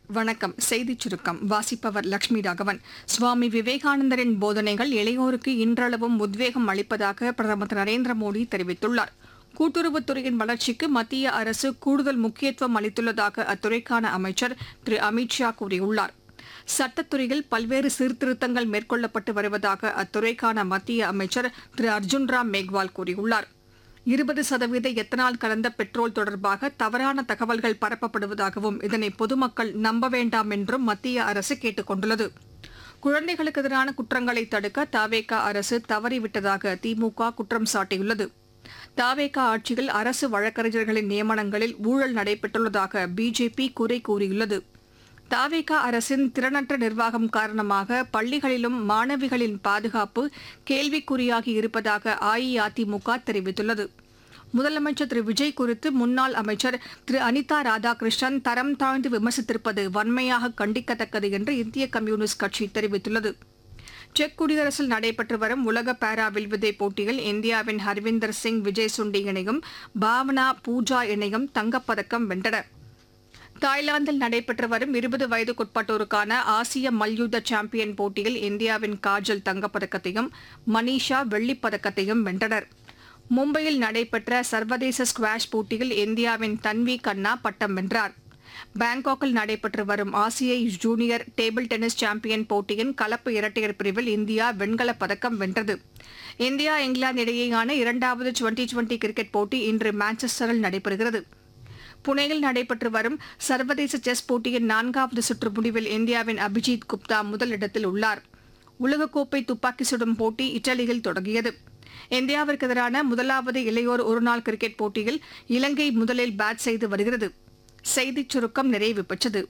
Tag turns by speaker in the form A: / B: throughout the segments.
A: வணக்கம் செய்திச் சுருக்கம் வாசிப்பவர் லட்சுமி ராகவன் சுவாமி விவேகானந்தரின் போதனைகள் இளையோருக்கு இன்றளவும் உத்வேகம் அளிப்பதாக பிரதமர் திரு நரேந்திர மோடி தெரிவித்துள்ளார் கூட்டுறவுத்துறையின் வளர்ச்சிக்கு மத்திய அரசு கூடுதல் முக்கியத்துவம் அளித்துள்ளதாக அத்துறைக்கான அமைச்சர் திரு அமித் ஷா கூறியுள்ளார் சட்டத்துறையில் பல்வேறு சீர்திருத்தங்கள் மேற்கொள்ளப்பட்டு வருவதாக அத்துறைக்கான மத்திய அமைச்சர் திரு அர்ஜுன் ராம் மேக்வால் கூறியுள்ளார் இருபது சதவீத எத்தனால் கலந்த பெட்ரோல் தொடர்பாக தவறான தகவல்கள் பரப்பப்படுவதாகவும் இதனை பொதுமக்கள் நம்ப வேண்டாம் என்றும் மத்திய அரசு கேட்டுக் கொண்டுள்ளது குழந்தைகளுக்கு எதிரான குற்றங்களை தடுக்க தாவேகா அரசு தவறிவிட்டதாக திமுக குற்றம் சாட்டியுள்ளது தாவேகா ஆட்சியில் அரசு வழக்கறிஞர்களின் நியமனங்களில் ஊழல் நடைபெற்றுள்ளதாக பிஜேபி குறை கூறியுள்ளது தாவேகா அரசின் திறனற்ற நிர்வாகம் காரணமாக பள்ளிகளிலும் மாணவிகளின் பாதுகாப்பு கேள்விக்குறியாகி இருப்பதாக அஇஅதிமுக தெரிவித்துள்ளது முதலமைச்சர் திரு விஜய் குறித்து முன்னாள் அமைச்சர் திரு அனிதா ராதாகிருஷ்ணன் தரம் தாழ்ந்து விமர்சித்திருப்பது வன்மையாக கண்டிக்கத்தக்கது என்று இந்திய கம்யூனிஸ்ட் கட்சி தெரிவித்துள்ளது செக் குடியரசில் நடைபெற்று வரும் உலக பாரா வில்வித்தை போட்டியில் இந்தியாவின் ஹர்விந்தர் சிங் விஜய் சுண்டி இணையும் பாவனா பூஜா இணையும் தங்கப்பதக்கம் வென்றனர் தாய்லாந்தில் நடைபெற்று வரும் இருபது வயதுக்குட்பட்டோருக்கான ஆசிய மல்யுத்த சாம்பியன் போட்டியில் இந்தியாவின் காஜல் தங்கப்பதக்கத்தையும் மனிஷா வெள்ளிப் பதக்கத்தையும் வென்றனர் மும்பையில் நடைபெற்ற சர்வதேச ஸ்குவாஷ் போட்டியில் இந்தியாவின் தன்வி கண்ணா பட்டம் வென்றார் பாங்காக்கில் நடைபெற்று வரும் ஆசிய ஜூனியர் டேபிள் டென்னிஸ் சாம்பியன் போட்டியின் கலப்பு இரட்டையர் பிரிவில் இந்தியா வெண்கலப் பதக்கம் வென்றது இந்தியா இங்கிலாந்து இடையேயான இரண்டாவது டுவெண்டி டுவெண்டி கிரிக்கெட் போட்டி இன்று மான்செஸ்டரில் நடைபெறுகிறது புனேயில் நடைபெற்று வரும் சர்வதேச செஸ் போட்டியின் நான்காவது சுற்று முடிவில் இந்தியாவின் அபிஜித் குப்தா முதலிடத்தில் உள்ளார் உலகக்கோப்பை துப்பாக்கி சுடும் போட்டி இத்தாலியில் தொடங்கியது இந்தியாவிற்கு எதிரான முதலாவது இளையோர் ஒருநாள் கிரிக்கெட் போட்டியில் இலங்கை முதலில் பேட் செய்து வருகிறது செய்திச் சுருக்கம் நிறைவு பெற்றது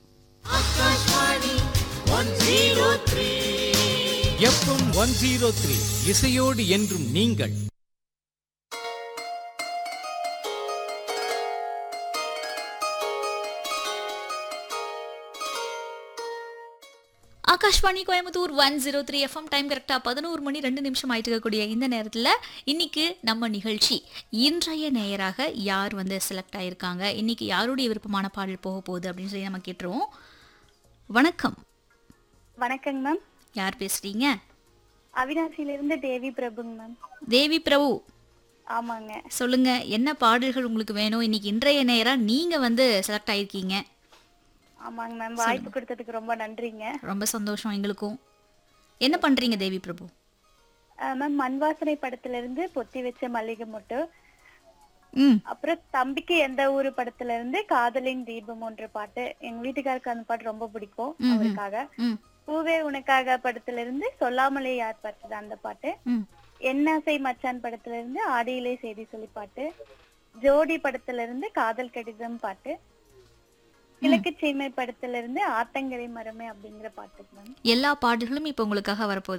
B: எஃப்எம் ஒன் ஜீரோ த்ரீ இசையோடு என்றும் நீங்கள்
C: Akashvani Coimbatore one zero three FM time கரெக்டாக பதினோரு மணி ரெண்டு நிமிஷம் ஆயிட்டு இருக்கக்கூடிய இந்த நேரத்தில் இன்னைக்கு நம்ம நிகழ்ச்சி இன்றைய நேயராக யார் வந்து செலக்ட் ஆயிருக்காங்க இன்னைக்கு யாருடைய விருப்பமான பாடல் போக போகுது அப்படின்னு சொல்லி நம்ம கேட்டுருவோம் வணக்கம்
D: வணக்கங்க மேம்
C: யார் பேசுறீங்க
D: அவினாசியில இருந்து தேவி பிரபுங்க மேம்
C: தேவி பிரபு
D: ஆமாங்க
C: சொல்லுங்க என்ன பாடல்கள் உங்களுக்கு வேணும் இன்னைக்கு இன்றைய நேரா நீங்க வந்து செலக்ட் ஆயிருக்கீங்க
D: ஆமாங்க மேம் வாய்ப்பு கொடுத்ததுக்கு ரொம்ப நன்றிங்க
C: ரொம்ப சந்தோஷம் எங்களுக்கும் என்ன பண்றீங்க தேவி பிரபு
D: அஹ் மேம் மண்வாசனை படத்துல இருந்து பொத்தி வச்ச மல்லிகை மொட்டு
C: ம்
D: அப்புறம் தம்பிக்கு எந்த ஊரு படத்துல இருந்து காதலின் தீபம் ஒன்ற பாட்டு எங்க வீட்டுக்காருக்கு அந்த பாட்டு ரொம்ப பிடிக்கும் அவருக்காக
C: ம்
D: பூவே உனக்காக படத்துல இருந்து சொல்லாமலே யார் பார்த்தது அந்த பாட்டு
C: ம்
D: என்னாசை மச்சான் படத்துல இருந்து ஆடியிலே செய்தி சொல்லி பாட்டு ஜோடி படத்துல இருந்து காதல் கடிதம் பாட்டு கிழக்கு சீமை படத்துல இருந்து ஆத்தங்கரை மரமே அப்படிங்கிற பாட்டுக்கு மேம்
C: எல்லா பாடல்களும் இப்போ உங்களுக்காக வரப்போகுது